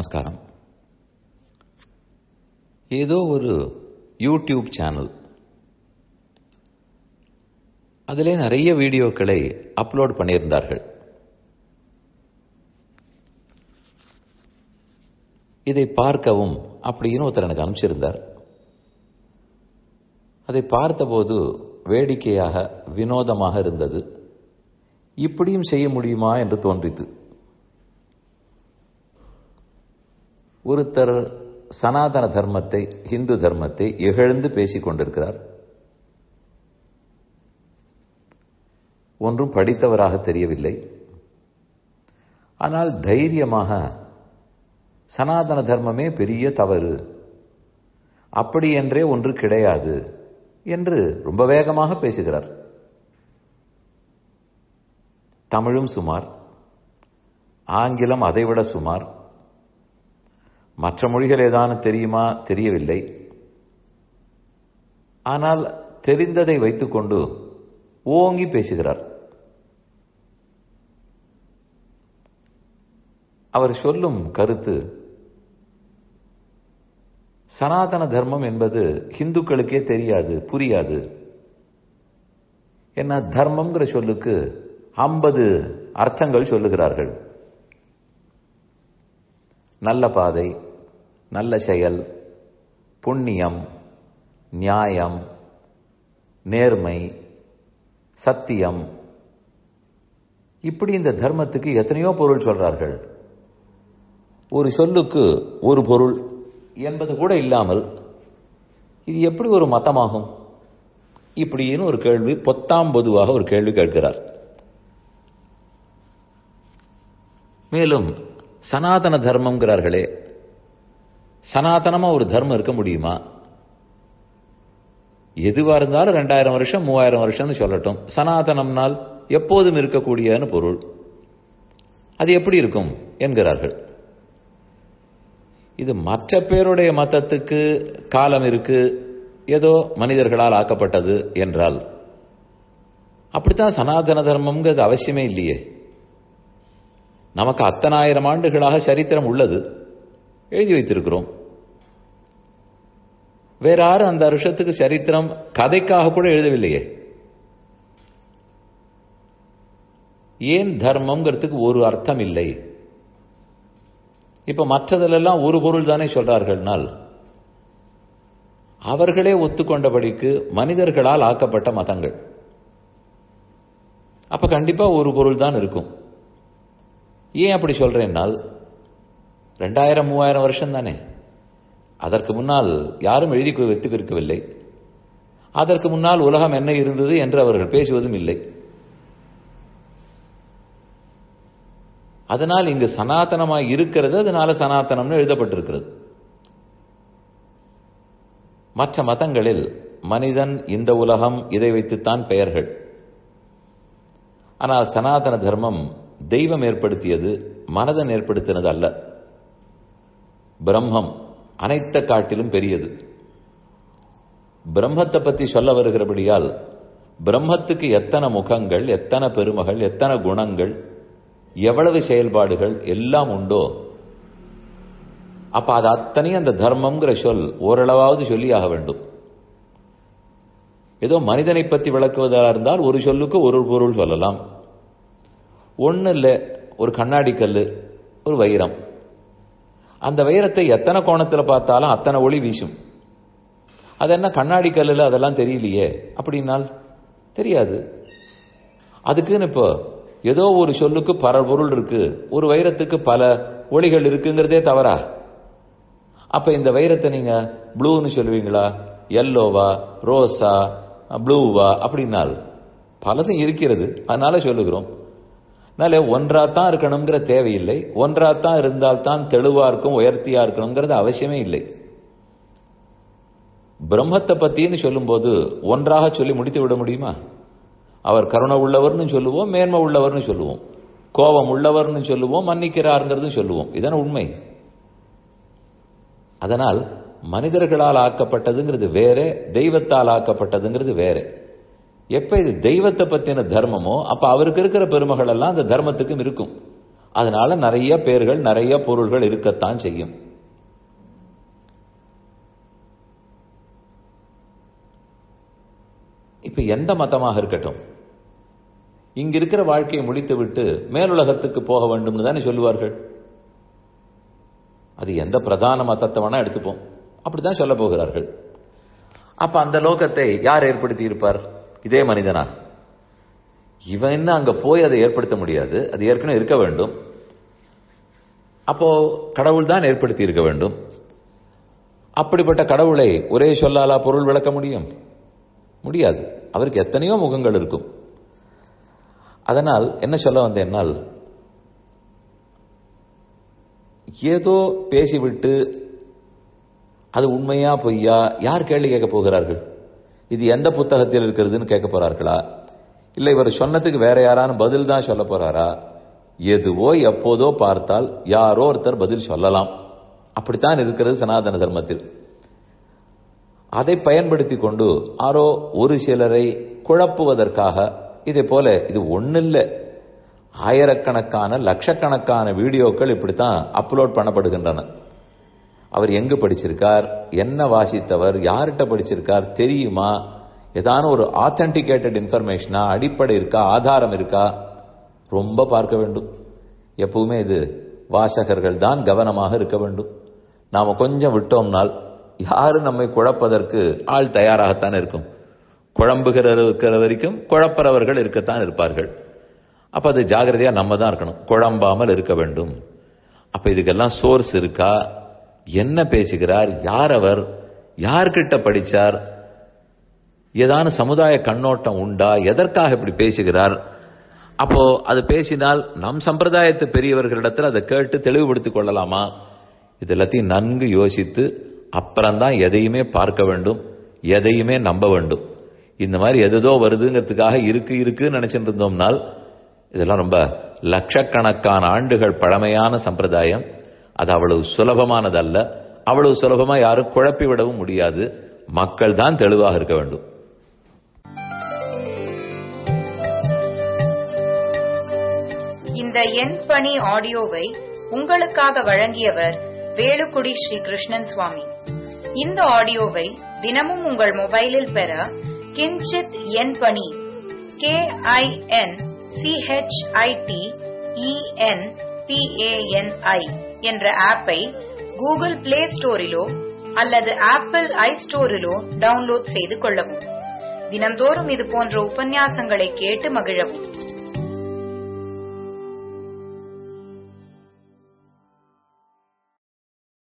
நமஸ்காரம் ஏதோ ஒரு யூடியூப் சேனல் அதிலே நிறைய வீடியோக்களை அப்லோட் பண்ணியிருந்தார்கள் இதை பார்க்கவும் அப்படின்னு ஒருத்தர் எனக்கு அனுப்பிச்சிருந்தார் அதை பார்த்தபோது வேடிக்கையாக வினோதமாக இருந்தது இப்படியும் செய்ய முடியுமா என்று தோன்றித்து ஒருத்தர் சனாதன தர்மத்தை இந்து தர்மத்தை இகழ்ந்து பேசிக் கொண்டிருக்கிறார் ஒன்றும் படித்தவராக தெரியவில்லை ஆனால் தைரியமாக சனாதன தர்மமே பெரிய தவறு அப்படி என்றே ஒன்று கிடையாது என்று ரொம்ப வேகமாக பேசுகிறார் தமிழும் சுமார் ஆங்கிலம் அதைவிட சுமார் மற்ற மொழிகள் ஏதானும் தெரியுமா தெரியவில்லை ஆனால் தெரிந்ததை வைத்துக்கொண்டு ஓங்கி பேசுகிறார் அவர் சொல்லும் கருத்து சனாதன தர்மம் என்பது ஹிந்துக்களுக்கே தெரியாது புரியாது என்ன தர்மம்ங்கிற சொல்லுக்கு ஐம்பது அர்த்தங்கள் சொல்லுகிறார்கள் நல்ல பாதை நல்ல செயல் புண்ணியம் நியாயம் நேர்மை சத்தியம் இப்படி இந்த தர்மத்துக்கு எத்தனையோ பொருள் சொல்றார்கள் ஒரு சொல்லுக்கு ஒரு பொருள் என்பது கூட இல்லாமல் இது எப்படி ஒரு மதமாகும் இப்படின்னு ஒரு கேள்வி பொத்தாம் பொதுவாக ஒரு கேள்வி கேட்கிறார் மேலும் சனாதன தர்மம்ங்கிறார்களே சனாதனமா ஒரு தர்மம் இருக்க முடியுமா எதுவா இருந்தாலும் ரெண்டாயிரம் வருஷம் மூவாயிரம் வருஷம்னு சொல்லட்டும் சனாதனம்னால் எப்போதும் இருக்கக்கூடியன்னு பொருள் அது எப்படி இருக்கும் என்கிறார்கள் இது மற்ற பேருடைய மதத்துக்கு காலம் இருக்கு ஏதோ மனிதர்களால் ஆக்கப்பட்டது என்றால் அப்படித்தான் சனாதன தர்மம்ங்கிறது அவசியமே இல்லையே நமக்கு அத்தனாயிரம் ஆண்டுகளாக சரித்திரம் உள்ளது எழுதி வைத்திருக்கிறோம் வேற யாரும் அந்த வருஷத்துக்கு சரித்திரம் கதைக்காக கூட எழுதவில்லையே ஏன் தர்மம்ங்கிறதுக்கு ஒரு அர்த்தம் இல்லை இப்ப மற்றதிலெல்லாம் ஒரு பொருள் தானே சொல்றார்கள்னால் அவர்களே ஒத்துக்கொண்டபடிக்கு மனிதர்களால் ஆக்கப்பட்ட மதங்கள் அப்ப கண்டிப்பா ஒரு பொருள் தான் இருக்கும் ஏன் அப்படி சொல்றேன்னால் ரெண்டாயிரம் மூவாயிரம் வருஷம் தானே அதற்கு முன்னால் யாரும் எழுதி வைத்துக்கிருக்கவில்லை அதற்கு முன்னால் உலகம் என்ன இருந்தது என்று அவர்கள் பேசுவதும் இல்லை அதனால் இங்கு சனாதனமாய் இருக்கிறது அதனால சனாதனம்னு எழுதப்பட்டிருக்கிறது மற்ற மதங்களில் மனிதன் இந்த உலகம் இதை வைத்துத்தான் பெயர்கள் ஆனால் சனாதன தர்மம் தெய்வம் ஏற்படுத்தியது மனதன் ஏற்படுத்தினது அல்ல பிரம்மம் அனைத்த காட்டிலும் பெரியது பிரம்மத்தை பற்றி சொல்ல வருகிறபடியால் பிரம்மத்துக்கு எத்தனை முகங்கள் எத்தனை பெருமகள் எத்தனை குணங்கள் எவ்வளவு செயல்பாடுகள் எல்லாம் உண்டோ அப்ப அது அத்தனையும் அந்த தர்மம்ங்கிற சொல் ஓரளவாவது சொல்லி ஆக வேண்டும் ஏதோ மனிதனை பற்றி விளக்குவதாக இருந்தால் ஒரு சொல்லுக்கு ஒரு பொருள் சொல்லலாம் ஒன்று இல்லை ஒரு கண்ணாடி கல் ஒரு வைரம் அந்த வைரத்தை எத்தனை கோணத்தில் பார்த்தாலும் அத்தனை ஒளி வீசும் அது என்ன கண்ணாடி கல்லில் அதெல்லாம் தெரியலையே அப்படின்னால் தெரியாது அதுக்குன்னு இப்போ ஏதோ ஒரு சொல்லுக்கு பல பொருள் இருக்கு ஒரு வைரத்துக்கு பல ஒளிகள் இருக்குங்கிறதே தவறா அப்ப இந்த வைரத்தை நீங்க ப்ளூன்னு சொல்லுவீங்களா எல்லோவா ரோஸா ப்ளூவா அப்படின்னால் பலதும் இருக்கிறது அதனால சொல்லுகிறோம் அதனால ஒன்றாத்தான் இருக்கணுங்கிற தேவையில்லை ஒன்றாத்தான் இருந்தால்தான் தெளிவா இருக்கும் உயர்த்தியா இருக்கணுங்கிறது அவசியமே இல்லை பிரம்மத்தை பத்தின்னு சொல்லும்போது ஒன்றாக சொல்லி முடித்து விட முடியுமா அவர் கருணை உள்ளவர்னு சொல்லுவோம் மேன்மை உள்ளவர்னு சொல்லுவோம் கோபம் உள்ளவர்னு சொல்லுவோம் மன்னிக்கிறாருங்கிறது சொல்லுவோம் இதான உண்மை அதனால் மனிதர்களால் ஆக்கப்பட்டதுங்கிறது வேற தெய்வத்தால் ஆக்கப்பட்டதுங்கிறது வேற எப்ப இது தெய்வத்தை பத்தின தர்மமோ அப்ப அவருக்கு இருக்கிற பெருமகள் எல்லாம் அந்த தர்மத்துக்கும் இருக்கும் அதனால நிறைய பேர்கள் நிறைய பொருள்கள் இருக்கத்தான் செய்யும் இப்ப எந்த மதமாக இருக்கட்டும் இங்க இருக்கிற வாழ்க்கையை முடித்துவிட்டு மேலுலகத்துக்கு போக வேண்டும்னு தானே சொல்லுவார்கள் அது எந்த பிரதான மதத்தை வேணா எடுத்துப்போம் அப்படித்தான் சொல்ல போகிறார்கள் அப்ப அந்த லோகத்தை யார் ஏற்படுத்தி இருப்பார் இதே மனிதனா இவன் என்ன அங்க போய் அதை ஏற்படுத்த முடியாது அது ஏற்கனவே இருக்க வேண்டும் அப்போ கடவுள் தான் ஏற்படுத்தி இருக்க வேண்டும் அப்படிப்பட்ட கடவுளை ஒரே சொல்லாலா பொருள் விளக்க முடியும் முடியாது அவருக்கு எத்தனையோ முகங்கள் இருக்கும் அதனால் என்ன சொல்ல வந்தேன்னால் ஏதோ பேசிவிட்டு அது உண்மையா பொய்யா யார் கேள்வி கேட்க போகிறார்கள் இது எந்த புத்தகத்தில் இருக்கிறதுன்னு கேட்க போறார்களா இல்லை இவர் சொன்னதுக்கு வேற யாரான பதில் தான் சொல்ல போறாரா எதுவோ எப்போதோ பார்த்தால் யாரோ ஒருத்தர் பதில் சொல்லலாம் அப்படித்தான் இருக்கிறது சனாதன தர்மத்தில் அதை பயன்படுத்தி கொண்டு ஆரோ ஒரு சிலரை குழப்புவதற்காக இதே போல இது ஒன்னில்ல ஆயிரக்கணக்கான லட்சக்கணக்கான வீடியோக்கள் இப்படித்தான் அப்லோட் பண்ணப்படுகின்றன அவர் எங்கு படிச்சிருக்கார் என்ன வாசித்தவர் யார்கிட்ட படிச்சிருக்கார் தெரியுமா ஏதான ஒரு ஆத்தென்டிகேட்டட் இன்ஃபர்மேஷனா அடிப்படை இருக்கா ஆதாரம் இருக்கா ரொம்ப பார்க்க வேண்டும் எப்பவுமே இது வாசகர்கள் தான் கவனமாக இருக்க வேண்டும் நாம கொஞ்சம் விட்டோம்னால் யாரு நம்மை குழப்பதற்கு ஆள் தயாராகத்தான் இருக்கும் குழம்புகிற இருக்கிற வரைக்கும் குழப்பறவர்கள் இருக்கத்தான் இருப்பார்கள் அப்ப அது ஜாகிரதையா நம்ம தான் இருக்கணும் குழம்பாமல் இருக்க வேண்டும் அப்ப இதுக்கெல்லாம் சோர்ஸ் இருக்கா என்ன பேசுகிறார் யார் அவர் யார்கிட்ட படிச்சார் ஏதான சமுதாய கண்ணோட்டம் உண்டா எதற்காக இப்படி பேசுகிறார் அப்போ அது பேசினால் நம் சம்பிரதாயத்து பெரியவர்களிடத்தில் அதை கேட்டு தெளிவுபடுத்திக் கொள்ளலாமா இது எல்லாத்தையும் நன்கு யோசித்து அப்புறம்தான் எதையுமே பார்க்க வேண்டும் எதையுமே நம்ப வேண்டும் இந்த மாதிரி எதோ வருதுங்கிறதுக்காக இருக்கு இருக்குன்னு நினைச்சிட்டு இருந்தோம்னால் இதெல்லாம் ரொம்ப லட்சக்கணக்கான ஆண்டுகள் பழமையான சம்பிரதாயம் அது அவ்வளவு சுலபமானதல்ல அவ்வளவு சுலபமா யாரும் குழப்பி விடவும் முடியாது மக்கள் தான் தெளிவாக இருக்க வேண்டும் இந்த எண் பணி ஆடியோவை உங்களுக்காக வழங்கியவர் வேலுக்குடி ஸ்ரீ கிருஷ்ணன் சுவாமி இந்த ஆடியோவை தினமும் உங்கள் மொபைலில் பெற கிஞ்சித் எண் பணி கே ஐ என் சிஹெச்ஐடி இஎன் பிஏஎன்ஐ என்ற ஆப்பை கூகுள் பிளே ஸ்டோரிலோ அல்லது ஆப்பிள் ஐ ஸ்டோரிலோ டவுன்லோட் செய்து கொள்ளவும் தினந்தோறும் இது போன்ற உபன்யாசங்களை கேட்டு மகிழவும்